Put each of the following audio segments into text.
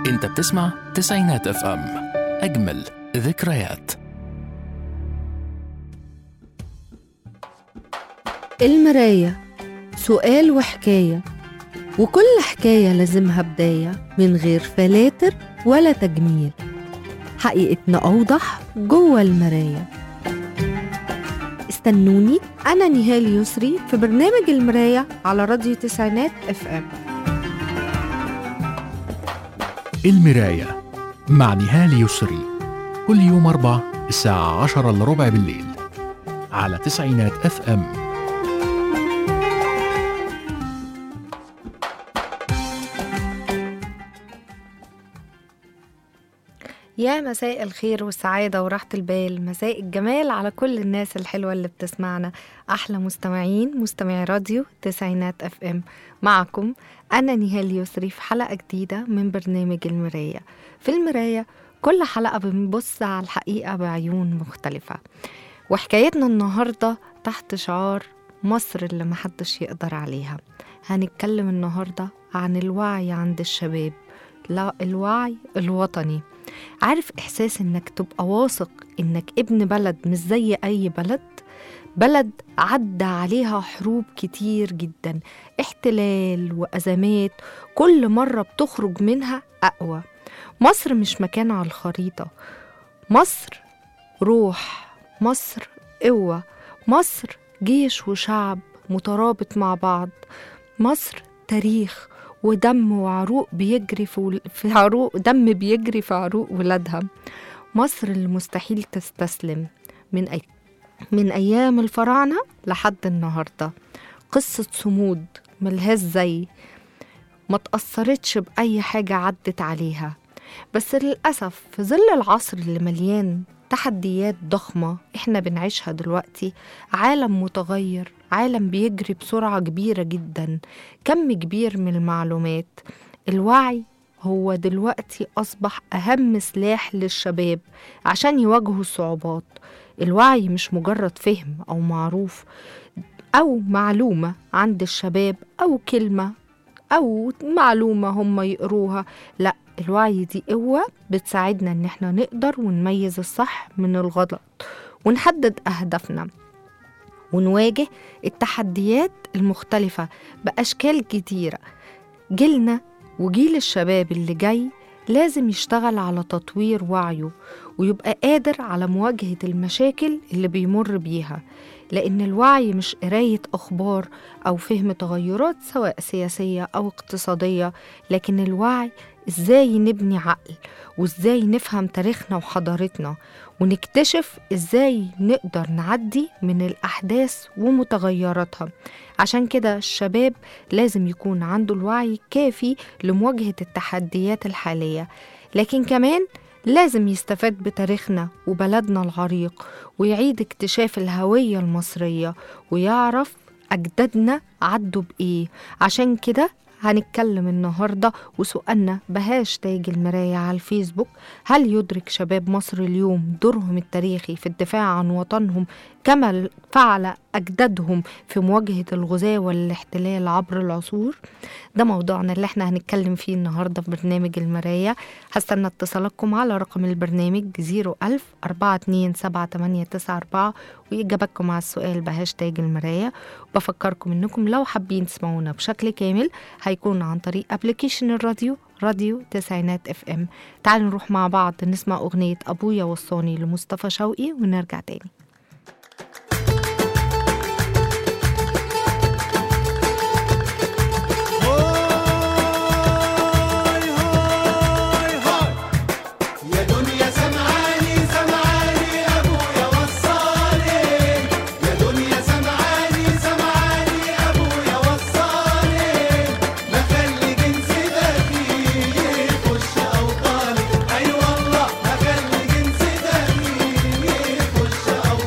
انت بتسمع تسعينات اف ام اجمل ذكريات المراية سؤال وحكاية وكل حكاية لازمها بداية من غير فلاتر ولا تجميل حقيقتنا أوضح جوه المراية استنوني أنا نهال يسري في برنامج المراية على راديو تسعينات اف ام المراية مع نهال يسري كل يوم أربع الساعة عشرة إلا ربع بالليل على تسعينات اف ام يا مساء الخير والسعادة وراحة البال مساء الجمال على كل الناس الحلوة اللي بتسمعنا أحلى مستمعين مستمعي راديو تسعينات اف ام معكم أنا نهال يسري في حلقة جديدة من برنامج المراية في المراية كل حلقة بنبص على الحقيقة بعيون مختلفة وحكايتنا النهاردة تحت شعار مصر اللي محدش يقدر عليها هنتكلم النهاردة عن الوعي عند الشباب لا الوعي الوطني عارف إحساس إنك تبقى واثق إنك ابن بلد مش زي أي بلد بلد عدى عليها حروب كتير جدا احتلال وأزمات كل مرة بتخرج منها أقوى مصر مش مكان على الخريطة مصر روح مصر قوة مصر جيش وشعب مترابط مع بعض مصر تاريخ ودم وعروق بيجري في, ول... في عروق دم بيجري في عروق ولادها مصر اللي مستحيل تستسلم من أي... من أيام الفراعنة لحد النهاردة قصة صمود ملهاش زي ما تأثرتش بأي حاجة عدت عليها بس للأسف في ظل العصر اللي مليان تحديات ضخمة احنا بنعيشها دلوقتي عالم متغير عالم بيجري بسرعة كبيرة جدا كم كبير من المعلومات الوعي هو دلوقتي أصبح أهم سلاح للشباب عشان يواجهوا الصعوبات الوعي مش مجرد فهم أو معروف أو معلومة عند الشباب أو كلمة أو معلومة هم يقروها لأ الوعي دي قوة بتساعدنا إن احنا نقدر ونميز الصح من الغلط ونحدد أهدافنا ونواجه التحديات المختلفة بأشكال كتيرة جيلنا وجيل الشباب اللي جاي لازم يشتغل على تطوير وعيه ويبقى قادر على مواجهة المشاكل اللي بيمر بيها لأن الوعي مش قراية أخبار أو فهم تغيرات سواء سياسية أو اقتصادية لكن الوعي إزاي نبني عقل وإزاي نفهم تاريخنا وحضارتنا ونكتشف إزاي نقدر نعدي من الأحداث ومتغيراتها عشان كده الشباب لازم يكون عنده الوعي الكافي لمواجهة التحديات الحالية لكن كمان لازم يستفاد بتاريخنا وبلدنا العريق ويعيد اكتشاف الهوية المصرية ويعرف أجدادنا عدوا بإيه عشان كده هنتكلم النهارده وسؤالنا بهاشتاج المراية على الفيسبوك هل يدرك شباب مصر اليوم دورهم التاريخي في الدفاع عن وطنهم كما فعل أجدادهم في مواجهة الغزاة والاحتلال عبر العصور ده موضوعنا اللي احنا هنتكلم فيه النهاردة في برنامج المراية هستنى اتصالاتكم على رقم البرنامج 01000 427 وإجابتكم على السؤال بهاشتاج المراية وبفكركم إنكم لو حابين تسمعونا بشكل كامل هيكون عن طريق ابلكيشن الراديو راديو تسعينات اف ام تعالوا نروح مع بعض نسمع أغنية أبويا وصاني لمصطفى شوقي ونرجع تاني هاي هاي هاي يا دنيا سمعاني سمعاني ابويا وصاني يا دنيا سمعاني سمعاني ابويا وصاني ما خلي جنسي دخيل يخش اوطاني اي والله ما خلي جنسي دخيل يخش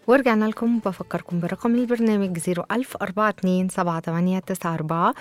ورجعنا لكم بفكركم برقم البرنامج 01042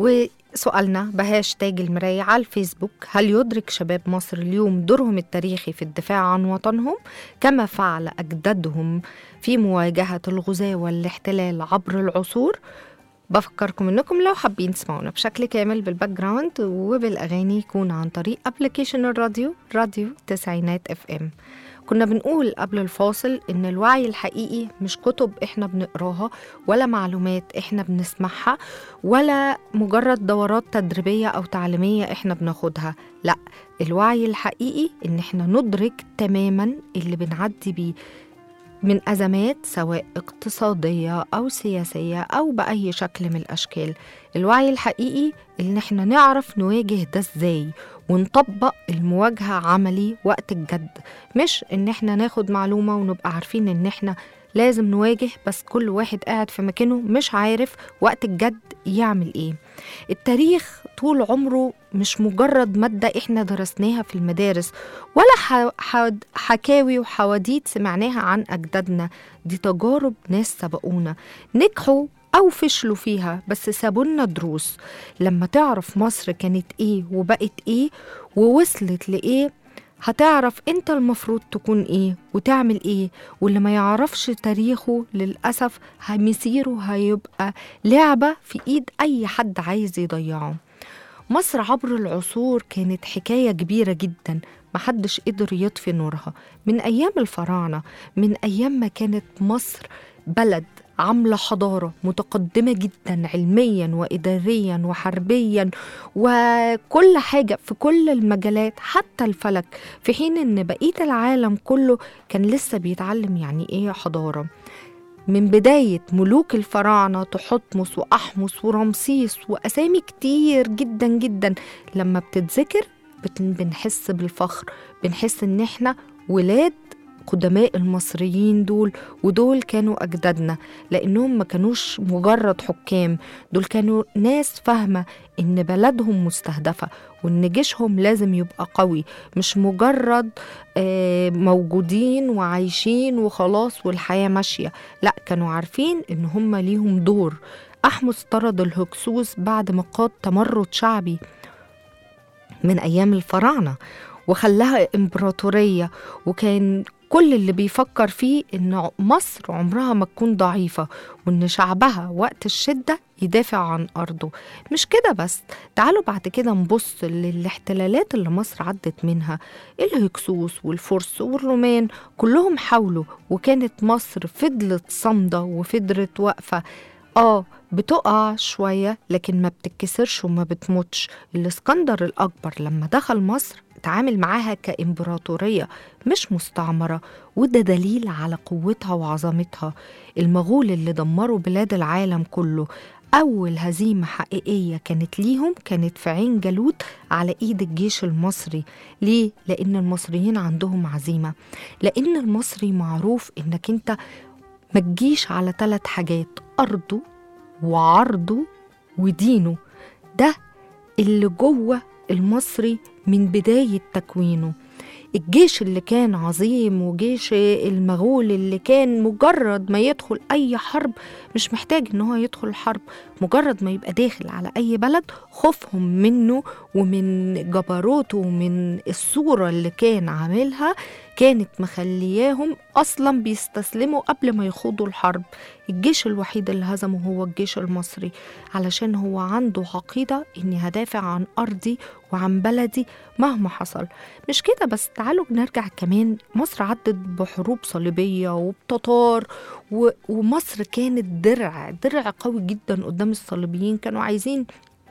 وسؤالنا بهاشتاج المراية على الفيسبوك هل يدرك شباب مصر اليوم دورهم التاريخي في الدفاع عن وطنهم كما فعل أجدادهم في مواجهة الغزاة والاحتلال عبر العصور بفكركم انكم لو حابين تسمعونا بشكل كامل بالباك جراوند وبالاغاني يكون عن طريق ابلكيشن الراديو راديو تسعينات اف ام كنا بنقول قبل الفاصل ان الوعي الحقيقي مش كتب احنا بنقراها ولا معلومات احنا بنسمعها ولا مجرد دورات تدريبيه او تعليميه احنا بناخدها لا الوعي الحقيقي ان احنا ندرك تماما اللي بنعدي بيه من أزمات سواء اقتصادية أو سياسية أو بأي شكل من الأشكال الوعي الحقيقي إن احنا نعرف نواجه ده ازاي ونطبق المواجهة عملي وقت الجد مش إن احنا ناخد معلومة ونبقى عارفين إن احنا لازم نواجه بس كل واحد قاعد في مكانه مش عارف وقت الجد يعمل ايه التاريخ طول عمره مش مجرد مادة احنا درسناها في المدارس ولا ح- ح- حكاوي وحواديت سمعناها عن أجدادنا دي تجارب ناس سبقونا نجحوا أو فشلوا فيها بس سابولنا دروس لما تعرف مصر كانت إيه وبقت إيه ووصلت لإيه هتعرف انت المفروض تكون ايه وتعمل ايه واللي ما يعرفش تاريخه للأسف مسيره هيبقى لعبة في ايد اي حد عايز يضيعه مصر عبر العصور كانت حكاية كبيرة جدا محدش قدر يطفي نورها من أيام الفراعنة من أيام ما كانت مصر بلد عاملة حضارة متقدمة جدا علميا وإداريا وحربيا وكل حاجة في كل المجالات حتى الفلك في حين إن بقية العالم كله كان لسه بيتعلم يعني إيه حضارة من بداية ملوك الفراعنة تحتمس وأحمس ورمسيس وأسامي كتير جدا جدا لما بتتذكر بت- بنحس بالفخر بنحس إن إحنا ولاد قدماء المصريين دول ودول كانوا أجدادنا لأنهم ما كانوش مجرد حكام دول كانوا ناس فاهمة إن بلدهم مستهدفة وإن جيشهم لازم يبقى قوي مش مجرد آه، موجودين وعايشين وخلاص والحياة ماشية لا كانوا عارفين إن هم ليهم دور أحمس طرد الهكسوس بعد ما قاد تمرد شعبي من أيام الفراعنة وخلاها إمبراطورية وكان كل اللي بيفكر فيه إن مصر عمرها ما تكون ضعيفة وإن شعبها وقت الشدة يدافع عن أرضه مش كده بس تعالوا بعد كده نبص للاحتلالات اللي مصر عدت منها الهكسوس والفرس والرومان كلهم حاولوا وكانت مصر فضلت صامدة وفضلت واقفة آه بتقع شوية لكن ما بتتكسرش وما بتموتش الاسكندر الأكبر لما دخل مصر اتعامل معاها كإمبراطورية مش مستعمرة وده دليل على قوتها وعظمتها المغول اللي دمروا بلاد العالم كله أول هزيمة حقيقية كانت ليهم كانت في عين جالوت على إيد الجيش المصري ليه؟ لأن المصريين عندهم عزيمة لأن المصري معروف إنك أنت ما تجيش على ثلاث حاجات أرضه وعرضه ودينه ده اللي جوه المصري من بداية تكوينه الجيش اللي كان عظيم وجيش المغول اللي كان مجرد ما يدخل أي حرب مش محتاج إن هو يدخل حرب مجرد ما يبقى داخل على أي بلد خوفهم منه ومن جبروته ومن الصورة اللي كان عاملها كانت مخلياهم أصلا بيستسلموا قبل ما يخوضوا الحرب الجيش الوحيد اللي هزمه هو الجيش المصري علشان هو عنده عقيدة إني هدافع عن أرضي وعن بلدي مهما حصل مش كده بس تعالوا نرجع كمان مصر عدت بحروب صليبية وبتتار و... ومصر كانت درع درع قوي جدا قدام الصليبيين كانوا عايزين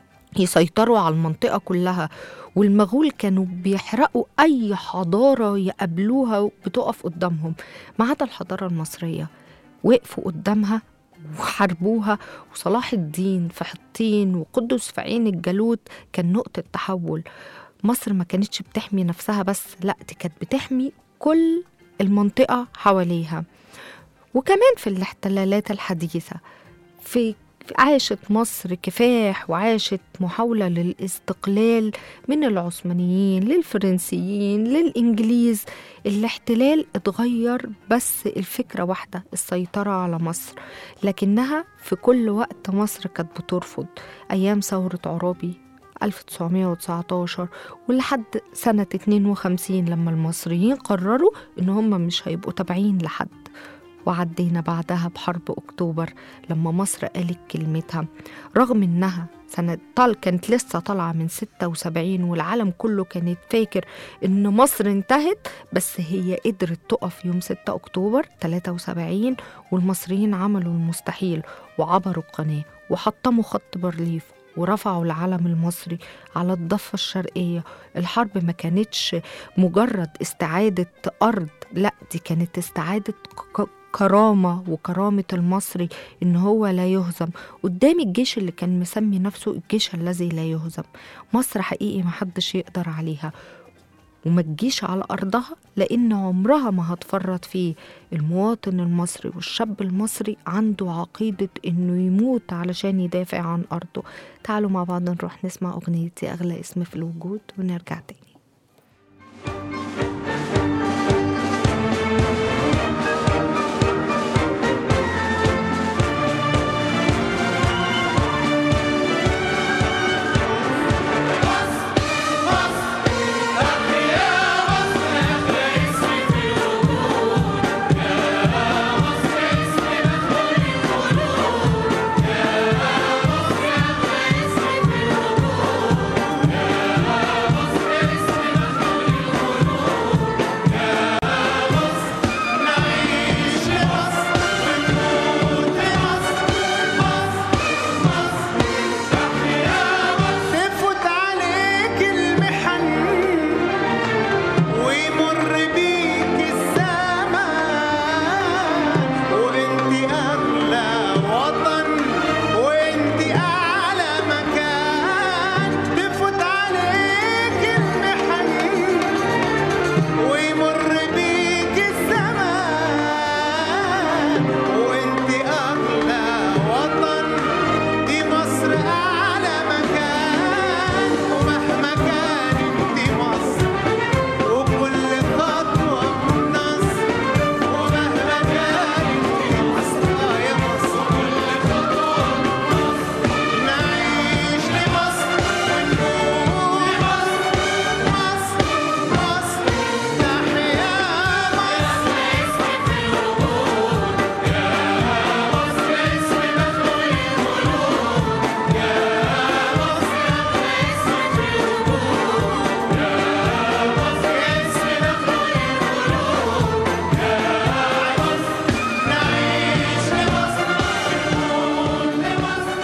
يسيطروا على المنطقة كلها والمغول كانوا بيحرقوا أي حضارة يقابلوها بتقف قدامهم ما عدا الحضارة المصرية وقفوا قدامها وحاربوها وصلاح الدين في حطين وقدس في عين الجالوت كان نقطة تحول مصر ما كانتش بتحمي نفسها بس لا دي كانت بتحمي كل المنطقة حواليها وكمان في الاحتلالات الحديثة في عاشت مصر كفاح وعاشت محاولة للاستقلال من العثمانيين للفرنسيين للإنجليز الاحتلال اتغير بس الفكرة واحدة السيطرة على مصر لكنها في كل وقت مصر كانت بترفض أيام ثورة عرابي 1919 ولحد سنة 52 لما المصريين قرروا إن هم مش هيبقوا تابعين لحد وعدينا بعدها بحرب أكتوبر لما مصر قالت كلمتها رغم إنها سنة طال كانت لسه طالعة من 76 والعالم كله كانت فاكر إن مصر انتهت بس هي قدرت تقف يوم 6 أكتوبر 73 والمصريين عملوا المستحيل وعبروا القناة وحطموا خط بارليف ورفعوا العلم المصري على الضفة الشرقية الحرب ما كانتش مجرد استعادة أرض لا دي كانت استعادة ك- كرامة وكرامة المصري إن هو لا يهزم قدام الجيش اللي كان مسمي نفسه الجيش الذي لا يهزم مصر حقيقي محدش يقدر عليها وما تجيش على أرضها لأن عمرها ما هتفرط فيه المواطن المصري والشاب المصري عنده عقيدة إنه يموت علشان يدافع عن أرضه تعالوا مع بعض نروح نسمع أغنيتي أغلى اسم في الوجود ونرجع تاني نعيش لمصر ونموت لمصر مصر مصر تحيا مصر تفوت عليك المحن ويمر بيك الزمان وانت اغلى وطن وانت اعلى مكان تفوت عليك المحن ويمر بيك الزمان وانت اغلى وطن دي مصر اعلى مكان ومهما كان انت مصر وكل خطوه بنصر ومهما كان انت مصر آه يا مصر كل خطوه بنصر نعيش لمصر ونموت لمصر مصر مصر تحيا مصر نعيش لمصر ونموت لمصر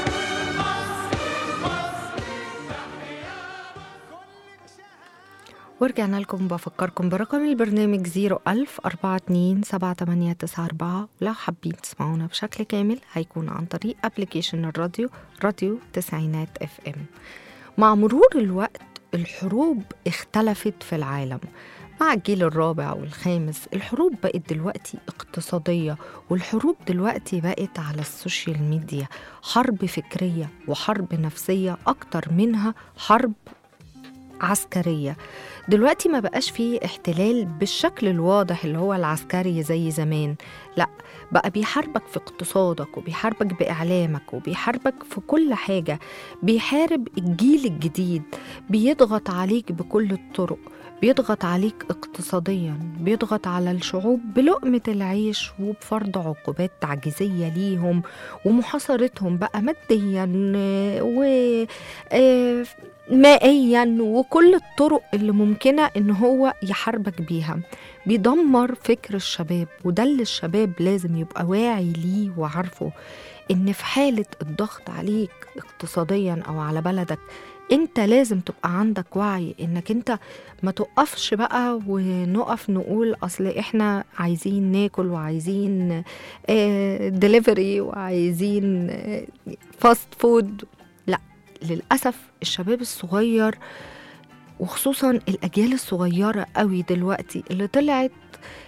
ورجعنا لكم بفكركم برقم البرنامج 01000 42 7894 ولو حابين تسمعونا بشكل كامل هيكون عن طريق ابلكيشن الراديو راديو تسعينات اف ام مع مرور الوقت الحروب اختلفت في العالم مع الجيل الرابع والخامس الحروب بقت دلوقتي اقتصادية والحروب دلوقتي بقت على السوشيال ميديا حرب فكرية وحرب نفسية أكتر منها حرب عسكرية دلوقتي ما بقاش فيه احتلال بالشكل الواضح اللي هو العسكري زي زمان لا بقى بيحاربك في اقتصادك وبيحاربك بإعلامك وبيحاربك في كل حاجة بيحارب الجيل الجديد بيضغط عليك بكل الطرق بيضغط عليك اقتصاديا بيضغط على الشعوب بلقمة العيش وبفرض عقوبات تعجيزية ليهم ومحاصرتهم بقى ماديا آه، و آه، مائيا وكل الطرق اللي ممكنة إن هو يحاربك بيها بيدمر فكر الشباب وده اللي الشباب لازم يبقى واعي ليه وعارفه إن في حالة الضغط عليك اقتصاديا أو على بلدك انت لازم تبقى عندك وعي انك انت ما تقفش بقى ونقف نقول اصل احنا عايزين ناكل وعايزين دليفري وعايزين فاست فود لا للاسف الشباب الصغير وخصوصا الاجيال الصغيره قوي دلوقتي اللي طلعت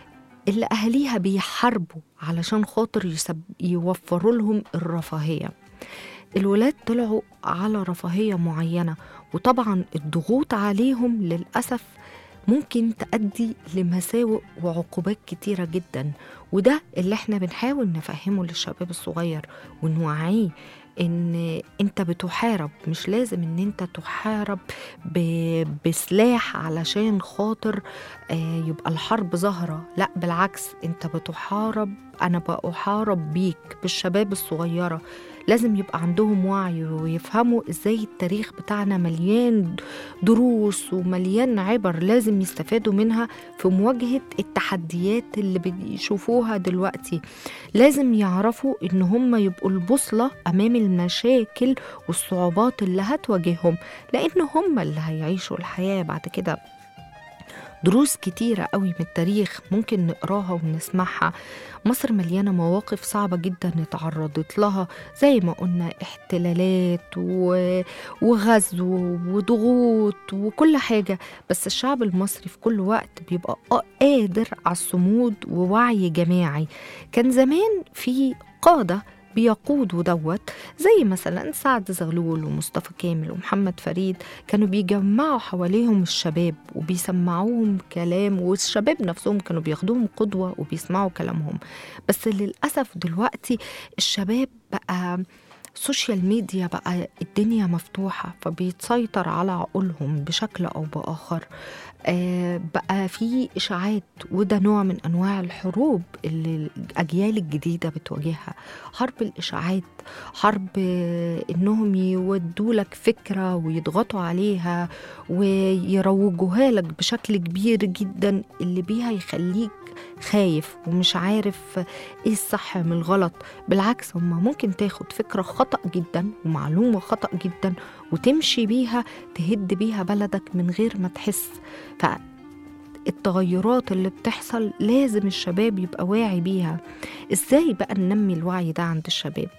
اللي اهاليها بيحاربوا علشان خاطر يسب يوفروا لهم الرفاهيه الولاد طلعوا على رفاهية معينة وطبعا الضغوط عليهم للأسف ممكن تؤدي لمساوئ وعقوبات كتيرة جدا وده اللي احنا بنحاول نفهمه للشباب الصغير ونوعيه ان انت بتحارب مش لازم ان انت تحارب ب- بسلاح علشان خاطر آه، يبقى الحرب ظاهرة لا بالعكس انت بتحارب انا بحارب بيك بالشباب الصغيرة لازم يبقى عندهم وعي ويفهموا ازاي التاريخ بتاعنا مليان دروس ومليان عبر لازم يستفادوا منها في مواجهة التحديات اللي بيشوفوها دلوقتي لازم يعرفوا ان هم يبقوا البوصلة امام المشاكل والصعوبات اللي هتواجههم لان هم اللي هيعيشوا الحياة بعد كده دروس كتيرة قوي من التاريخ ممكن نقراها ونسمعها مصر مليانة مواقف صعبة جدا اتعرضت لها زي ما قلنا احتلالات و... وغزو وضغوط وكل حاجة بس الشعب المصري في كل وقت بيبقى قادر على الصمود ووعي جماعي كان زمان في قادة بيقودوا دوت زي مثلا سعد زغلول ومصطفى كامل ومحمد فريد كانوا بيجمعوا حواليهم الشباب وبيسمعوهم كلام والشباب نفسهم كانوا بياخدوهم قدوة وبيسمعوا كلامهم بس للأسف دلوقتي الشباب بقى السوشيال ميديا بقى الدنيا مفتوحة فبيتسيطر على عقولهم بشكل أو بآخر آه بقى في إشاعات وده نوع من أنواع الحروب اللي الأجيال الجديدة بتواجهها حرب الإشاعات حرب آه، إنهم يودوا لك فكرة ويضغطوا عليها ويروجوها لك بشكل كبير جدا اللي بيها يخليك خايف ومش عارف ايه الصح من الغلط بالعكس هما ممكن تاخد فكرة خطأ جدا ومعلومة خطأ جدا وتمشي بيها تهد بيها بلدك من غير ما تحس فالتغيرات اللي بتحصل لازم الشباب يبقى واعي بيها ازاي بقى ننمي الوعي ده عند الشباب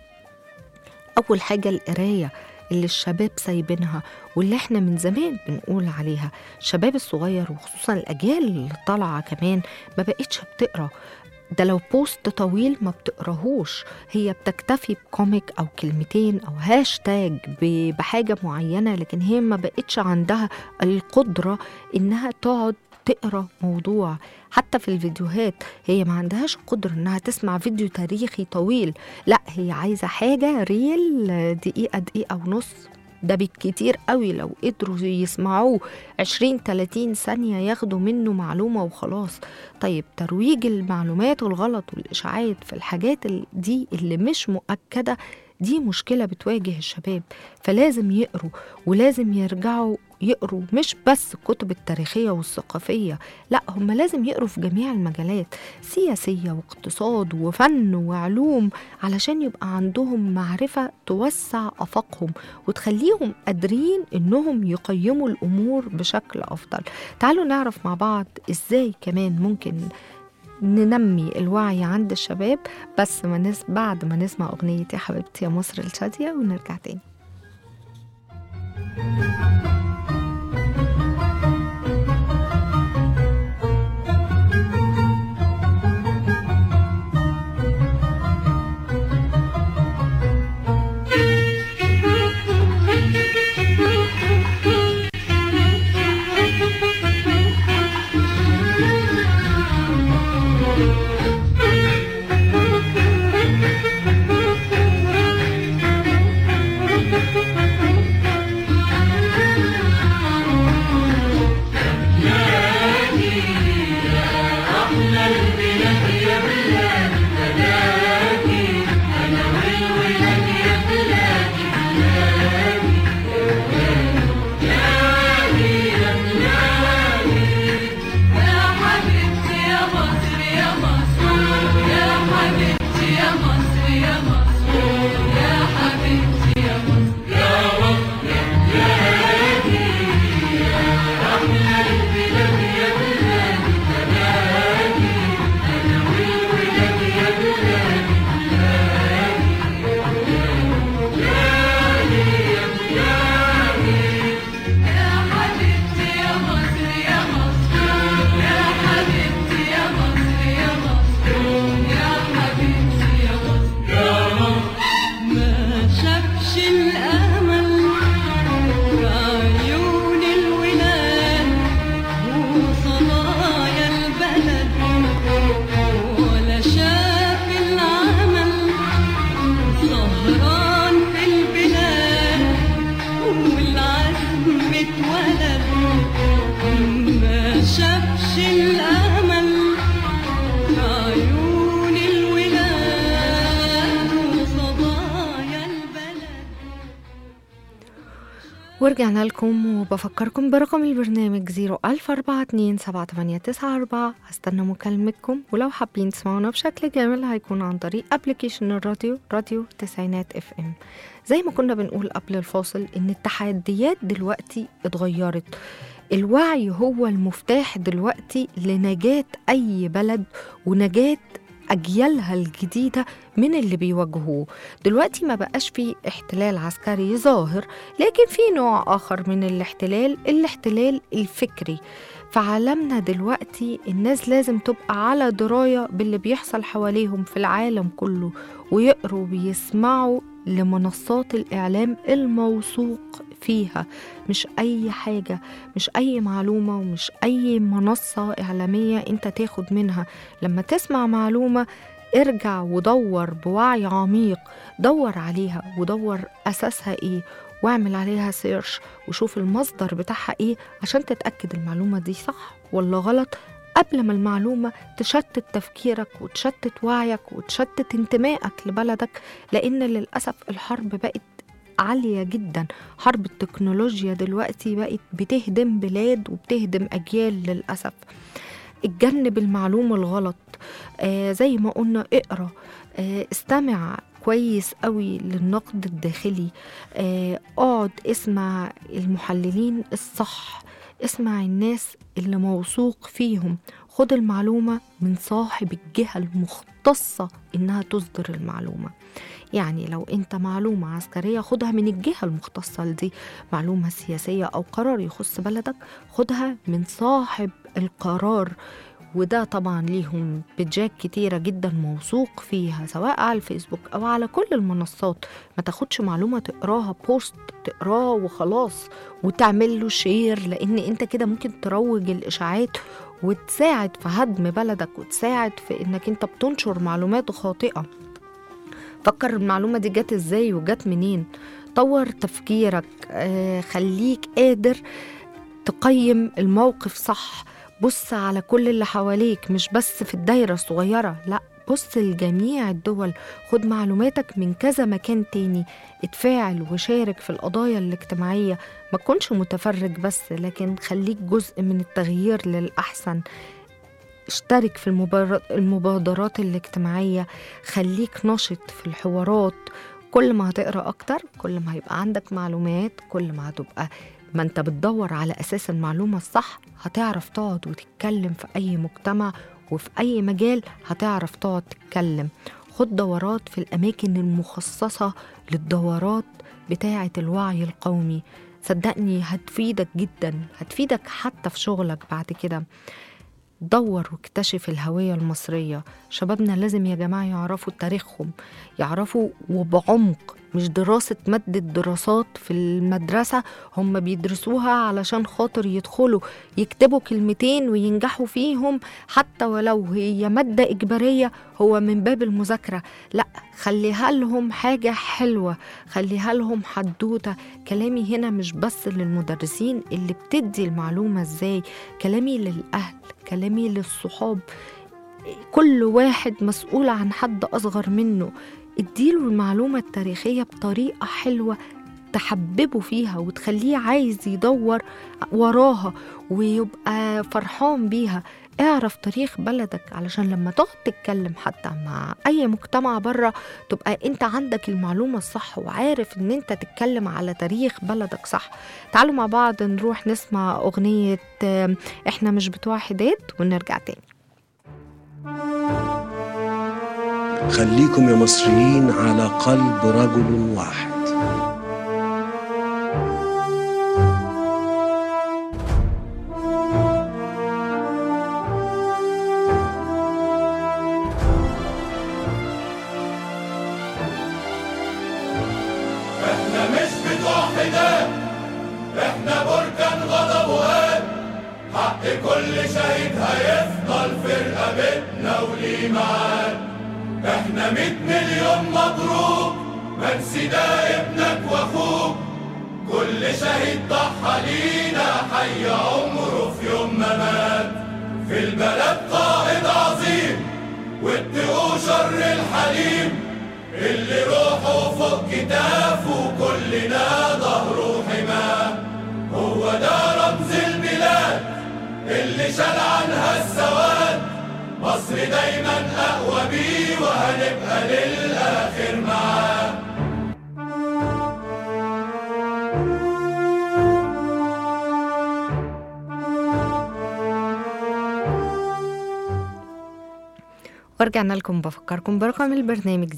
أول حاجة القراية اللي الشباب سايبينها واللي احنا من زمان بنقول عليها الشباب الصغير وخصوصا الأجيال اللي طالعة كمان ما بقتش بتقرا ده لو بوست طويل ما بتقراهوش هي بتكتفي بكوميك او كلمتين او هاشتاج ب- بحاجه معينه لكن هي ما بقتش عندها القدره انها تقعد تقرا موضوع حتى في الفيديوهات هي ما عندهاش قدرة انها تسمع فيديو تاريخي طويل لا هي عايزة حاجة ريل دقيقة دقيقة ونص ده بالكتير قوي لو قدروا يسمعوه 20 30 ثانية ياخدوا منه معلومة وخلاص طيب ترويج المعلومات الغلط والإشاعات في الحاجات ال- دي اللي مش مؤكدة دي مشكلة بتواجه الشباب فلازم يقروا ولازم يرجعوا يقروا مش بس الكتب التاريخية والثقافية لا هم لازم يقروا في جميع المجالات سياسية واقتصاد وفن وعلوم علشان يبقى عندهم معرفة توسع أفاقهم وتخليهم قادرين إنهم يقيموا الأمور بشكل أفضل تعالوا نعرف مع بعض إزاي كمان ممكن ننمي الوعي عند الشباب بس ما نس بعد ما نسمع أغنية يا حبيبتي يا مصر الشادية ونرجع تاني يا حبيبتي يا مصر يا مصر ورجعنا لكم وبفكركم برقم البرنامج 014278994 هستنى مكالمتكم ولو حابين تسمعونا بشكل كامل هيكون عن طريق ابلكيشن الراديو راديو تسعينات اف ام زي ما كنا بنقول قبل الفاصل ان التحديات دلوقتي اتغيرت الوعي هو المفتاح دلوقتي لنجاة أي بلد ونجاة أجيالها الجديدة من اللي بيواجهوه دلوقتي ما بقاش في احتلال عسكري ظاهر لكن في نوع آخر من الاحتلال الاحتلال الفكري فعالمنا دلوقتي الناس لازم تبقى على دراية باللي بيحصل حواليهم في العالم كله ويقروا ويسمعوا لمنصات الإعلام الموثوق فيها مش أي حاجة مش أي معلومة ومش أي منصة إعلامية أنت تاخد منها لما تسمع معلومة ارجع ودور بوعي عميق دور عليها ودور أساسها إيه واعمل عليها سيرش وشوف المصدر بتاعها إيه عشان تتأكد المعلومة دي صح ولا غلط قبل ما المعلومة تشتت تفكيرك وتشتت وعيك وتشتت انتمائك لبلدك لأن للأسف الحرب بقت عالية جدا حرب التكنولوجيا دلوقتي بقت بتهدم بلاد وبتهدم أجيال للأسف اتجنب المعلومة الغلط آه زي ما قلنا اقرا آه استمع كويس قوي للنقد الداخلي آه اقعد اسمع المحللين الصح اسمع الناس اللي موثوق فيهم خد المعلومة من صاحب الجهة المختصة إنها تصدر المعلومة يعني لو انت معلومة عسكرية خدها من الجهة المختصة لدي معلومة سياسية أو قرار يخص بلدك خدها من صاحب القرار وده طبعا ليهم بيجات كتيرة جدا موثوق فيها سواء على الفيسبوك أو على كل المنصات ما تاخدش معلومة تقراها بوست تقراه وخلاص وتعمل له شير لأن انت كده ممكن تروج الإشاعات وتساعد في هدم بلدك وتساعد في انك انت بتنشر معلومات خاطئة فكر المعلومة دي جت ازاي وجت منين طور تفكيرك آه خليك قادر تقيم الموقف صح بص على كل اللي حواليك مش بس في الدايرة الصغيرة لا بص لجميع الدول خد معلوماتك من كذا مكان تاني اتفاعل وشارك في القضايا الاجتماعية ما تكونش متفرج بس لكن خليك جزء من التغيير للأحسن اشترك في المبار- المبادرات الاجتماعية خليك نشط في الحوارات كل ما هتقرا اكتر كل ما هيبقى عندك معلومات كل ما هتبقى ما انت بتدور على اساس المعلومة الصح هتعرف تقعد وتتكلم في اي مجتمع وفي اي مجال هتعرف تقعد تتكلم خد دورات في الاماكن المخصصة للدورات بتاعة الوعي القومي صدقني هتفيدك جدا هتفيدك حتى في شغلك بعد كده دور واكتشف الهوية المصرية شبابنا لازم يا جماعة يعرفوا تاريخهم يعرفوا وبعمق مش دراسة مادة دراسات في المدرسة هم بيدرسوها علشان خاطر يدخلوا يكتبوا كلمتين وينجحوا فيهم حتى ولو هي مادة إجبارية هو من باب المذاكرة لا خليها لهم حاجة حلوة خليها لهم حدوتة كلامي هنا مش بس للمدرسين اللي بتدي المعلومة ازاي كلامي للأهل كلامي للصحاب كل واحد مسؤول عن حد أصغر منه اديله المعلومة التاريخية بطريقة حلوة تحببه فيها وتخليه عايز يدور وراها ويبقى فرحان بيها اعرف تاريخ بلدك علشان لما تقعد تتكلم حتى مع اي مجتمع بره تبقى انت عندك المعلومة الصح وعارف ان انت تتكلم على تاريخ بلدك صح تعالوا مع بعض نروح نسمع اغنية آم، احنا مش بتوع حداد ونرجع تاني خليكم يا مصريين على قلب رجل واحد احنا مش بتوع حداد احنا بركان غضب وهاب حق كل شهيد هيفضل في رقبتنا وليه معاد احنا مية مليون مبروك منسي ده ابنك واخوك كل شهيد ضحى لينا حي عمره في يوم ما مات في البلد قائد عظيم واتقوا شر الحليم اللي روحه فوق كتافه كلنا ظهره حماه اللي شال عنها السواد مصر دايما أقوى بيه وهنبقى للآخر معاه ورجعنا لكم بفكركم برقم البرنامج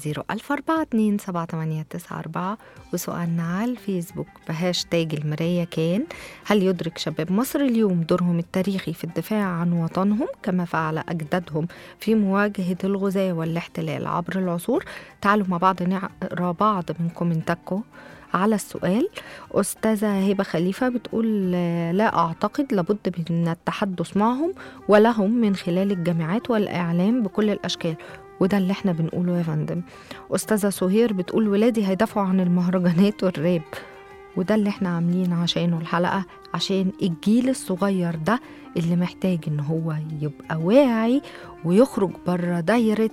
014278994 وسؤالنا على الفيسبوك بهاشتاج المراية كان هل يدرك شباب مصر اليوم دورهم التاريخي في الدفاع عن وطنهم كما فعل أجدادهم في مواجهة الغزاة والاحتلال عبر العصور تعالوا مع بعض نقرا بعض من كومنتاتكم على السؤال أستاذة هبة خليفة بتقول آه، لا أعتقد لابد من التحدث معهم ولهم من خلال الجامعات والإعلام بكل الأشكال وده اللي احنا بنقوله يا فندم أستاذة سهير بتقول ولادي هيدافعوا عن المهرجانات والراب وده اللي احنا عاملين عشانه الحلقة عشان الجيل الصغير ده اللي محتاج ان هو يبقى واعي ويخرج بره دايرة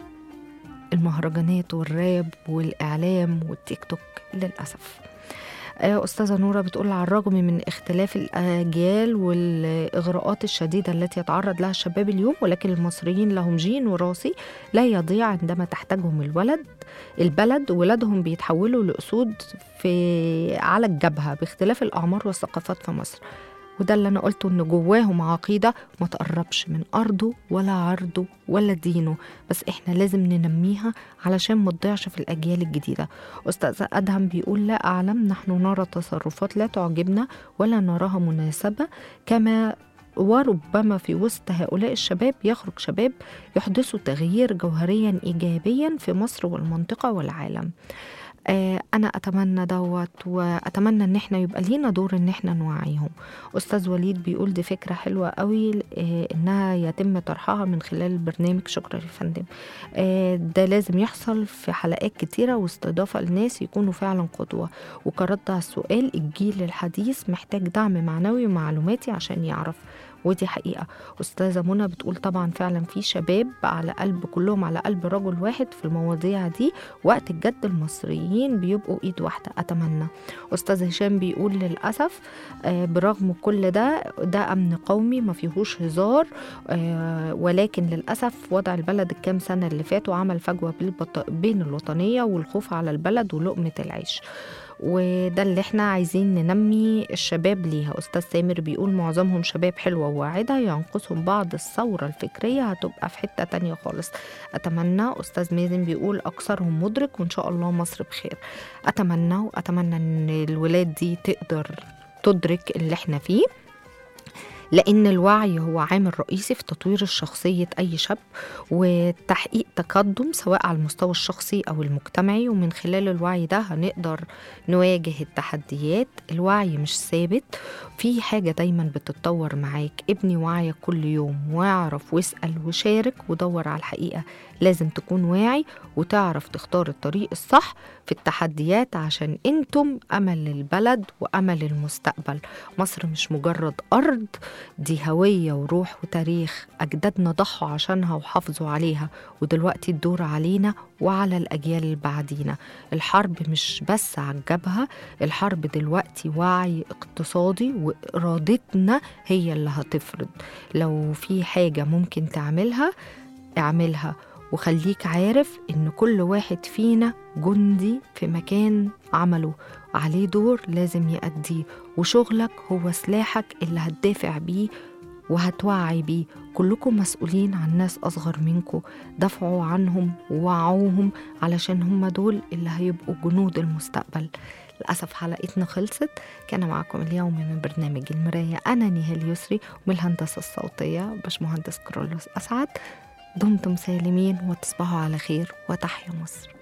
المهرجانات والراب والإعلام والتيك توك للأسف آه، أستاذة نورة بتقول على الرغم من اختلاف الأجيال والإغراءات الشديدة التي يتعرض لها الشباب اليوم ولكن المصريين لهم جين وراثي لا يضيع عندما تحتاجهم الولد البلد ولادهم بيتحولوا لأسود في على الجبهة باختلاف الأعمار والثقافات في مصر وده اللي أنا قلته إن جواهم عقيدة ما تقربش من أرضه ولا عرضه ولا دينه بس إحنا لازم ننميها علشان ما تضيعش في الأجيال الجديدة أستاذ أدهم بيقول لا أعلم نحن نرى تصرفات لا تعجبنا ولا نراها مناسبة كما وربما في وسط هؤلاء الشباب يخرج شباب يحدثوا تغيير جوهريا إيجابيا في مصر والمنطقة والعالم آه، انا اتمنى دوت واتمنى ان احنا يبقى لينا دور ان احنا نوعيهم استاذ وليد بيقول دي فكره حلوه قوي آه، انها يتم طرحها من خلال البرنامج شكرا يا فندم آه، ده لازم يحصل في حلقات كتيره واستضافه لناس يكونوا فعلا قدوه وكرد على السؤال الجيل الحديث محتاج دعم معنوي ومعلوماتي عشان يعرف ودي حقيقة أستاذة منى بتقول طبعا فعلا في شباب على قلب كلهم على قلب رجل واحد في المواضيع دي وقت الجد المصريين بيبقوا إيد واحدة أتمنى أستاذ هشام بيقول للأسف آه، برغم كل ده ده أمن قومي ما فيهوش هزار آه، ولكن للأسف وضع البلد الكام سنة اللي فاتوا عمل فجوة بالبط- بين الوطنية والخوف على البلد ولقمة العيش وده اللي احنا عايزين ننمي الشباب ليها أستاذ سامر بيقول معظمهم شباب حلوة وواعدة ينقصهم بعض الثورة الفكرية هتبقى في حتة تانية خالص أتمنى أستاذ مازن بيقول أكثرهم مدرك وإن شاء الله مصر بخير أتمنى وأتمنى إن الولاد دي تقدر تدرك اللي احنا فيه لأن الوعي هو عامل رئيسي في تطوير الشخصية أي شاب وتحقيق تقدم سواء على المستوى الشخصي أو المجتمعي ومن خلال الوعي ده هنقدر نواجه التحديات الوعي مش ثابت في حاجة دايما بتتطور معاك ابني وعيك كل يوم واعرف واسأل وشارك ودور على الحقيقة لازم تكون واعي وتعرف تختار الطريق الصح في التحديات عشان انتم أمل للبلد وأمل المستقبل مصر مش مجرد أرض دي هوية وروح وتاريخ أجدادنا ضحوا عشانها وحافظوا عليها ودلوقتي الدور علينا وعلى الأجيال اللي بعدينا الحرب مش بس على الجبهة الحرب دلوقتي وعي اقتصادي وإرادتنا هي اللي هتفرض لو في حاجة ممكن تعملها اعملها وخليك عارف إن كل واحد فينا جندي في مكان عمله عليه دور لازم يأديه وشغلك هو سلاحك اللي هتدافع بيه وهتوعي بيه كلكم مسؤولين عن ناس أصغر منكم دافعوا عنهم ووعوهم علشان هم دول اللي هيبقوا جنود المستقبل للأسف حلقتنا خلصت كان معكم اليوم من برنامج المراية أنا نهال يسري ومن الهندسة الصوتية باشمهندس كرولوس أسعد دمتم سالمين وتصبحوا على خير وتحيا مصر